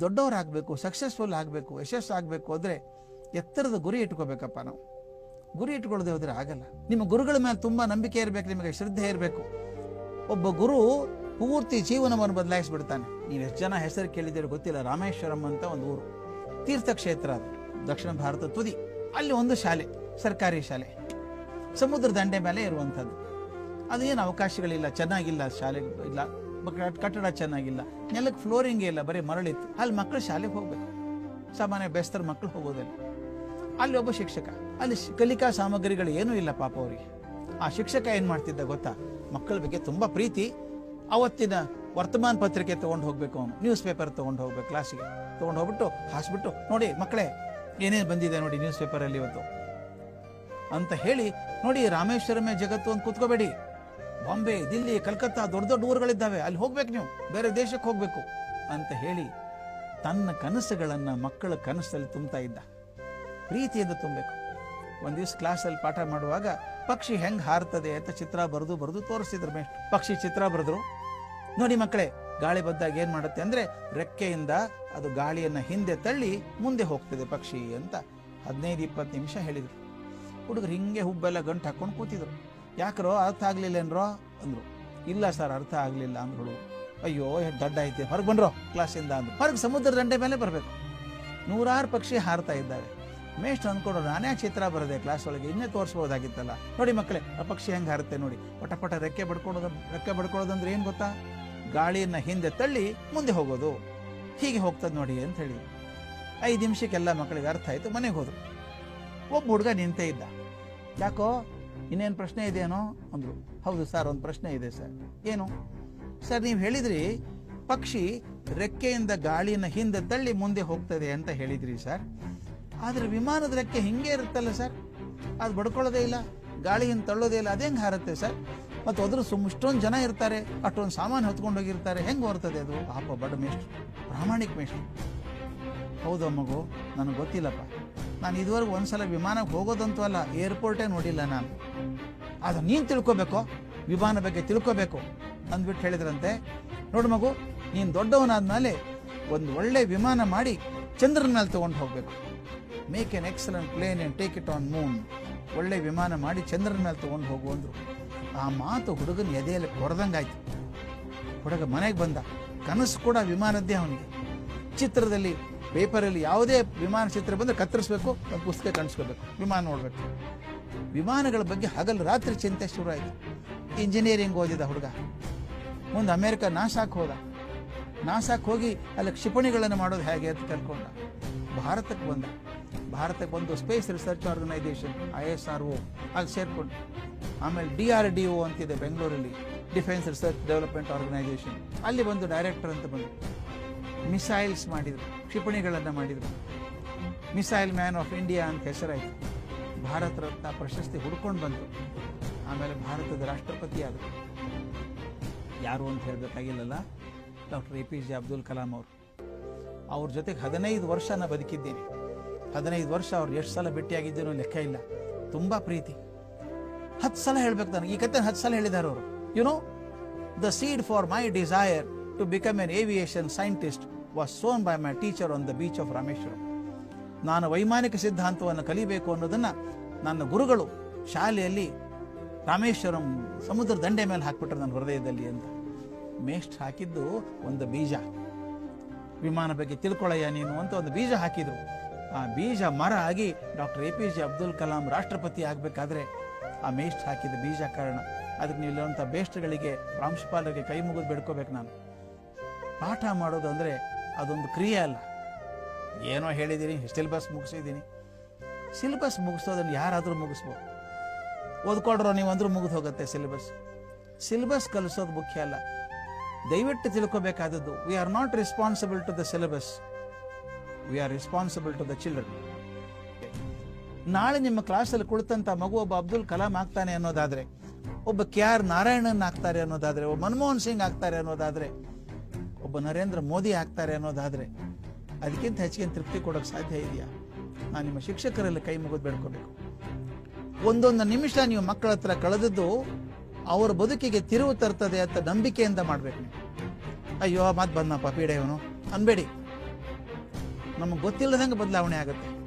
ದೊಡ್ಡವರಾಗಬೇಕು successful ಆಗಬೇಕು ಯಶಸ್ಸು ಆಗಬೇಕು ಅಂದರೆ ಎತ್ತರದ ಗುರಿ ಇಟ್ಕೋಬೇಕಪ್ಪ ನಾವು ಗುರಿ ಇಟ್ಕೊಳ್ಳದೆ ಹೋದರೆ ಆಗಲ್ಲ ನಿಮ್ಮ ಗುರುಗಳ ಮೇಲೆ ತುಂಬ ನಂಬಿಕೆ ಇರಬೇಕು ನಿಮಗೆ ಶ್ರದ್ಧೆ ಇರಬೇಕು ಒಬ್ಬ ಗುರು ಪೂರ್ತಿ ಜೀವನವನ್ನು ಬದಲಾಯಿಸ್ಬಿಡ್ತಾನೆ ನೀವು ಎಷ್ಟು ಜನ ಹೆಸರು ಕೇಳಿದ್ದೀರೋ ಗೊತ್ತಿಲ್ಲ ರಾಮೇಶ್ವರಂ ಅಂತ ಒಂದು ಊರು ತೀರ್ಥಕ್ಷೇತ್ರ ಅದು ದಕ್ಷಿಣ ಭಾರತ ತುದಿ ಅಲ್ಲಿ ಒಂದು ಶಾಲೆ ಸರ್ಕಾರಿ ಶಾಲೆ ಸಮುದ್ರ ದಂಡೆ ಮೇಲೆ ಇರುವಂಥದ್ದು ಅದು ಏನು ಅವಕಾಶಗಳಿಲ್ಲ ಚೆನ್ನಾಗಿಲ್ಲ ಶಾಲೆ ಇಲ್ಲ ಬಕ- ಕಟ್ಟಡ ಚೆನ್ನಾಗಿಲ್ಲ ನೆಲಕ್ಕೆ ಫ್ಲೋರಿಂಗೇ ಇಲ್ಲ ಬರೀ ಮರಳಿತ್ತು ಅಲ್ಲಿ ಮಕ್ಕಳು ಶಾಲೆಗೆ ಹೋಗ್ಬೇಕು ಸಾಮಾನ್ಯ ಬೆಸ್ತರ ಮಕ್ಕಳು ಹೋಗೋದಿಲ್ಲ ಅಲ್ಲಿ ಒಬ್ಬ ಶಿಕ್ಷಕ ಅಲ್ಲಿ ಶ್- ಕಲಿಕಾ ಸಾಮಗ್ರಿಗಳು ಏನೂ ಇಲ್ಲ ಪಾಪ ಅವರಿಗೆ ಆ ಶಿಕ್ಷಕ ಏನು ಮಾಡ್ತಿದ್ದ ಗೊತ್ತಾ ಮಕ್ಕಳ ಬಗ್ಗೆ ತುಂಬ ಪ್ರೀತಿ ಅವತ್ತಿನ ವರ್ತಮಾನ ಪತ್ರಿಕೆ ತೊಗೊಂಡು ಹೋಗ್ಬೇಕು ಅವನು ನ್ಯೂಸ್ ಪೇಪರ್ ತೊಗೊಂಡು ಹೋಗ್ಬೇಕು ಕ್ಲಾಸಿಗೆ ತೊಗೊಂಡು ಹೋಗ್ಬಿಟ್ಟು ಹಾಸ್ಬಿಟ್ಟು ನೋಡಿ ಮಕ್ಕಳೇ ಏನೇನು ಬಂದಿದೆ ನೋಡಿ ನ್ಯೂಸ್ ಪೇಪರಲ್ಲಿ ಇವತ್ತು ಅಂತ ಹೇಳಿ ನೋಡಿ ರಾಮೇಶ್ವರಮೇ ಜಗತ್ತು ಅಂತ ಕೂತ್ಕೋಬೇಡಿ ಬಾಂಬೆ ದಿಲ್ಲಿ ಕಲ್ಕತ್ತಾ ದೊಡ್ಡ ದೊಡ್ಡ ಊರುಗಳಿದ್ದಾವೆ ಅಲ್ಲಿ ಹೋಗ್ಬೇಕು ನೀವು ಬೇರೆ ದೇಶಕ್ಕೆ ಹೋಗ್ಬೇಕು ಅಂತ ಹೇಳಿ ತನ್ನ ಕನಸುಗಳನ್ನ ಮಕ್ಕಳ ಕನಸಲ್ಲಿ ತುಂಬ್ತಾ ಇದ್ದ ಪ್ರೀತಿಯಿಂದ ತುಂಬಬೇಕು ಒಂದ್ ದಿವಸ ಕ್ಲಾಸಲ್ಲಿ ಪಾಠ ಮಾಡುವಾಗ ಪಕ್ಷಿ ಹೆಂಗ್ ಹಾರ್ತದೆ ಅಂತ ಚಿತ್ರ ಬರೆದು ಬರೆದು ತೋರಿಸಿದ್ರು ಮೇಷ್ಟ್ರು ಪಕ್ಷಿ ಚಿತ್ರ ಬರೆದ್ರು ನೋಡಿ ಮಕ್ಕಳೇ ಗಾಳಿ ಬಂದಾಗ ಏನ್ ಮಾಡುತ್ತೆ ಅಂದ್ರೆ ರೆಕ್ಕೆಯಿಂದ ಅದು ಗಾಳಿಯನ್ನ ಹಿಂದೆ ತಳ್ಳಿ ಮುಂದೆ ಹೋಗ್ತದೆ ಪಕ್ಷಿ ಅಂತ ಹದಿನೈದು ಇಪ್ಪತ್ತು ನಿಮಿಷ ಹೇಳಿದ್ರು ಹುಡುಗರು ಹಿಂಗೆ ಹುಬ್ಬೆಲ್ಲ ಗಂಟು ಹಾಕೊಂಡು ಕೂತಿದ್ರು ಯಾಕ್ರೋ ಅರ್ಥ ಆಗ್ಲಿಲ್ಲೇನ್ರೋ ಅಂದ್ರು ಇಲ್ಲ ಸರ್ ಅರ್ಥ ಆಗ್ಲಿಲ್ಲ ಅಂದ್ರು ಹುಡುಗರು ಅಯ್ಯೋ ಎಷ್ಟು ದಡ್ಡ ಐತಿ ಹೊರಗೆ ಬಂದ್ರೋ ಕ್ಲಾಸಿಂದ ಅಂದ್ರು ಹೊರಗೆ ಸಮುದ್ರ ದಂಡೆ ಮೇಲೆ ಬರಬೇಕು ನೂರಾರು ಪಕ್ಷಿ ಹಾರ್ತಾ ಇದ್ದಾವೆ ಮೇಷ್ಟ್ರು ಅಂದ್ಕೊಂಡು ನಾನೇ ಚಿತ್ರ ಬರದೆ ಕ್ಲಾಸ್ ಒಳಗೆ ಇನ್ನೇ ತೋರಿಸ್ಬೋದಾಗಿತ್ತಲ್ಲ ನೋಡಿ ಮಕ್ಕಳೇ ಆ ಪಕ್ಷಿ ಹೆಂಗೆ ಹಾರುತ್ತೆ ನೋಡಿ ಪಟ ಪಟ ರೆಕ್ಕೆ ಬಡ್ಕೊಳ್ಳೋದು ರೆಕ್ಕೆ ಬಡ್ಕೊಳ್ಳೋದಂದ್ರೆ ಏನು ಗೊತ್ತಾ ಗಾಳಿಯನ್ನ ಹಿಂದೆ ತಳ್ಳಿ ಮುಂದೆ ಹೋಗೋದು ಹೀಗೆ ಹೋಗ್ತದೆ ನೋಡಿ ಅಂತ ಹೇಳಿ ಐದು ನಿಮಿಷಕ್ಕೆಲ್ಲ ಮಕ್ಕಳಿಗೆ ಅರ್ಥ ಆಯ್ತು ಮನೆಗೆ ಹೋದ್ರು ಒಬ್ಬ ಹುಡುಗ ನಿಂತೇ ಇದ್ದ ಯಾಕೋ ಇನ್ನೇನು ಪ್ರಶ್ನೆ ಇದೆಯೇನೋ ಅಂದ್ರು ಹೌದು ಸರ್ ಒಂದು ಪ್ರಶ್ನೆ ಇದೆ ಸರ್ ಏನು ಸರ್ ನೀವು ಹೇಳಿದ್ರಿ ಪಕ್ಷಿ ರೆಕ್ಕೆಯಿಂದ ಗಾಳಿನ ಹಿಂದೆ ತಳ್ಳಿ ಮುಂದೆ ಹೋಗ್ತದೆ ಅಂತ ಹೇಳಿದ್ರಿ ಸರ್ ಆದ್ರೆ ವಿಮಾನದ ರೆಕ್ಕೆ ಹಿಂಗೆ ಇರುತ್ತಲ್ಲ ಸರ್ ಅದು ಬಡ್ಕೊಳ್ಳೋದೇ ಇಲ್ಲ ಗಾಳಿ ಹಿಂದೆ ತಳ್ಳೋದೇ ಇಲ್ಲ ಅದೇಂಗೆ ಹಾರುತ್ತೆ ಸರ್ ಮತ್ತು ಅದ್ರ ಸುಮ್ ಇಷ್ಟೊಂದು ಜನ ಇರ್ತಾರೆ ಅಷ್ಟೊಂದು ಸಾಮಾನು ಹೊತ್ಕೊಂಡು ಹೋಗಿರ್ತಾರೆ ಹೆಂಗೆ ಬರ್ತದೆ ಅದು ಪಾಪ ಬಡ ಮೇಷ್ಟ್ರು ಪ್ರಾಮಾಣಿಕ ಮೇಷ್ಟ್ರು ಹೌದು ಮಗು ನನಗೆ ಗೊತ್ತಿಲ್ಲಪ್ಪ ನಾನು ಇದುವರೆಗೂ ಒಂದ್ಸಲ ವಿಮಾನಕ್ಕೆ ಹೋಗೋದಂತೂ ಅಲ್ಲ ಏರ್ಪೋರ್ಟೇ ನೋಡಿಲ್ಲ ನಾನು ಅದು ನೀನು ತಿಳ್ಕೊಬೇಕು ವಿಮಾನ ಬಗ್ಗೆ ತಿಳ್ಕೊಬೇಕು ಅಂದ್ಬಿಟ್ಟು ಹೇಳಿದ್ರಂತೆ ನೋಡು ಮಗು ನೀನು ದೊಡ್ಡವನಾದ್ಮೇಲೆ ಒಂದು ಒಳ್ಳೆ ವಿಮಾನ ಮಾಡಿ ಚಂದ್ರನ ಮೇಲೆ ತಗೊಂಡು ಹೋಗ್ಬೇಕು make an excellent plane and take it on moon ಒಳ್ಳೆ ವಿಮಾನ ಮಾಡಿ ಚಂದ್ರನ ಮೇಲೆ ತಗೊಂಡು ಹೋಗು ಅಂದ್ರು ಆ ಮಾತು ಹುಡುಗನ ಎದೆಯಲ್ಲಿ ಕೊರದಂಗಾಯ್ತು ಹುಡುಗ ಮನೆಗೆ ಬಂದ ಕನಸು ಕೂಡ ವಿಮಾನದ್ದೇ ಅವನಿಗೆ ಚಿತ್ರದಲ್ಲಿ ಪೇಪರಲ್ಲಿ ಯಾವುದೇ ವಿಮಾನ ಚಿತ್ರ ಬಂದರೆ ಕತ್ತರಿಸ್ಬೇಕು ಒಂದು ಪುಸ್ತಕ ಕಾಣಿಸ್ಕೋಬೇಕು ವಿಮಾನ ನೋಡಬೇಕು ವಿಮಾನಗಳ ಬಗ್ಗೆ ಹಗಲು ರಾತ್ರಿ ಚಿಂತೆ ಶುರು ಆಯಿತು ಇಂಜಿನಿಯರಿಂಗ್ ಓದಿದ ಹುಡುಗ ಮುಂದೆ ಅಮೇರಿಕ ನಾಸಾಕ್ ಹೋದ ನಾಸಾಕ್ ಹೋಗಿ ಅಲ್ಲಿ ಕ್ಷಿಪಣಿಗಳನ್ನು ಮಾಡೋದು ಹೇಗೆ ಅಂತ ಕಲ್ಕೊಂಡ ಭಾರತಕ್ಕೆ ಬಂದ ಭಾರತಕ್ಕೆ ಬಂದು space research organisation I S R O ಅಲ್ಲಿ ಸೇರ್ಕೊಂಡು ಆಮೇಲೆ ಡಿ ಆರ್ ಡಿ ಒ ಅಂತಿದೆ ಬೆಂಗಳೂರಲ್ಲಿ ಡಿಫೆನ್ಸ್ ರಿಸರ್ಚ್ ಡೆವಲಪ್ಮೆಂಟ್ ಆರ್ಗನೈಸೇಷನ್ ಅಲ್ಲಿ ಬಂದು ಡೈರೆಕ್ಟರ್ ಅಂತ ಬಂದು ಮಿಸೈಲ್ಸ್ ಮಾಡಿದರು ಕ್ಷಿಪಣಿಗಳನ್ನು ಮಾಡಿದರು ಮಿಸೈಲ್ ಮ್ಯಾನ್ ಆಫ್ ಇಂಡಿಯಾ ಅಂತ ಹೆಸರಾಯಿತು ಭಾರತ ರತ್ನ ಪ್ರಶಸ್ತಿ ಹುಡ್ಕೊಂಡು ಬಂತು ಆಮೇಲೆ ಭಾರತದ ರಾಷ್ಟ್ರಪತಿ ಆದರು ಯಾರು ಅಂತ ಹೇಳಬೇಕಾಗಿಲ್ಲಲ್ಲ doctor A P J Abdul Kalam ಅವರು ಅವ್ರ ಜೊತೆಗೆ ಹದಿನೈದು ವರ್ಷ ನಾನು ಬದುಕಿದ್ದೀನಿ ಹದಿನೈದು ವರ್ಷ ಅವ್ರು ಎಷ್ಟು ಸಲ ಭೇಟಿಯಾಗಿದ್ದೇನೋ ಲೆಕ್ಕ ಇಲ್ಲ ತುಂಬ ಪ್ರೀತಿ ಹತ್ತು ಸಲ ಹೇಳ್ಬೇಕು ನನಗೆ ಈ ಕತೆ ಹತ್ತು ಸಲ ಹೇಳಿದ್ದಾರೆ ಅವರು you know the seed for my desire to become an aviation scientist was sown by my teacher on the beach of Rameswaram ನಾನು ವೈಮಾನಿಕ ಸಿದ್ಧಾಂತವನ್ನು ಕಲಿಬೇಕು ಅನ್ನೋದನ್ನ ನನ್ನ ಗುರುಗಳು ಶಾಲೆಯಲ್ಲಿ ರಾಮೇಶ್ವರಂ ಸಮುದ್ರ ದಂಡೆ ಮೇಲೆ ಹಾಕ್ಬಿಟ್ರು ನನ್ನ ಹೃದಯದಲ್ಲಿ ಅಂತ ಮೇಷ್ಟ್ ಹಾಕಿದ್ದು ಒಂದು ಬೀಜ ವಿಮಾನ ಬಗ್ಗೆ ತಿಳ್ಕೊಳ್ಳಯ್ಯ ನೀನು ಅಂತ ಒಂದು ಬೀಜ ಹಾಕಿದ್ರು ಆ ಬೀಜ ಮರ ಆಗಿ doctor A P J Abdul Kalam ರಾಷ್ಟ್ರಪತಿ ಆಗಬೇಕಾದ್ರೆ ಆ ಮೇಷ್ಟ್ ಹಾಕಿದ ಬೀಜ ಕಾರಣ ಅದಕ್ಕೆ ನೀವು ಇಲ್ಲಿರುವಂಥ ಬೇಸ್ಟ್ಗಳಿಗೆ ಪ್ರಾಂಶುಪಾಲರಿಗೆ ಕೈ ಮುಗಿದು ಬೆಡ್ಕೋಬೇಕು ನಾನು ಪಾಠ ಮಾಡೋದು ಅಂದರೆ ಅದೊಂದು ಕ್ರಿಯೆ ಅಲ್ಲ ಏನೋ ಹೇಳಿದ್ದೀನಿ ಸಿಲೆಬಸ್ ಮುಗಿಸಿದ್ದೀನಿ ಸಿಲೆಬಸ್ ಮುಗಿಸೋದನ್ನು ಯಾರಾದರೂ ಮುಗಿಸ್ಬೋದು ಓದ್ಕೊಡ್ರೋ ನೀವು ಅಂದ್ರೂ ಮುಗಿದು ಹೋಗುತ್ತೆ ಸಿಲೆಬಸ್ ಸಿಲೆಬಸ್ ಕಲಿಸೋದು ಮುಖ್ಯ ಅಲ್ಲ ದಯವಿಟ್ಟು ತಿಳ್ಕೋಬೇಕಾದದ್ದು we are not responsible to the syllabus we are responsible to the children ನಾಳೆ ನಿಮ್ಮ ಕ್ಲಾಸಲ್ಲಿ ಕುಳಿತಂತ ಮಗು ಒಬ್ಬ ಅಬ್ದುಲ್ ಕಲಾಂ ಆಗ್ತಾನೆ ಅನ್ನೋದಾದ್ರೆ ಒಬ್ಬ ಕೆ ಆರ್ ನಾರಾಯಣನ್ ಆಗ್ತಾರೆ ಅನ್ನೋದಾದ್ರೆ ಒಬ್ಬ ಮನಮೋಹನ್ ಸಿಂಗ್ ಆಗ್ತಾರೆ ಅನ್ನೋದಾದ್ರೆ ಒಬ್ಬ ನರೇಂದ್ರ ಮೋದಿ ಆಗ್ತಾರೆ ಅನ್ನೋದಾದ್ರೆ ಅದಕ್ಕಿಂತ ಹೆಚ್ಚಿಗೆ ತೃಪ್ತಿ ಕೊಡೋಕೆ ಸಾಧ್ಯ ಇದೆಯಾ ನಾನು ನಿಮ್ಮ ಶಿಕ್ಷಕರಲ್ಲಿ ಕೈ ಮುಗಿದು ಬೇಡ್ಕೋಬೇಕು ಒಂದೊಂದು ನಿಮಿಷ ನೀವು ಮಕ್ಕಳ ಹತ್ರ ಕಳೆದದ್ದು ಅವರ ಬದುಕಿಗೆ ತಿರುವು ತರ್ತದೆ ಅಂತ ನಂಬಿಕೆಯಿಂದ ಮಾಡ್ಬೇಕು ನೀವು ಅಯ್ಯೋ ಮತ್ ಬಂದಪ್ಪ ಪೀಡೆ ಇವನು ಅನ್ಬೇಡಿ ನಮಗೆ ಗೊತ್ತಿಲ್ಲದಂಗೆ ಬದಲಾವಣೆ ಆಗುತ್ತೆ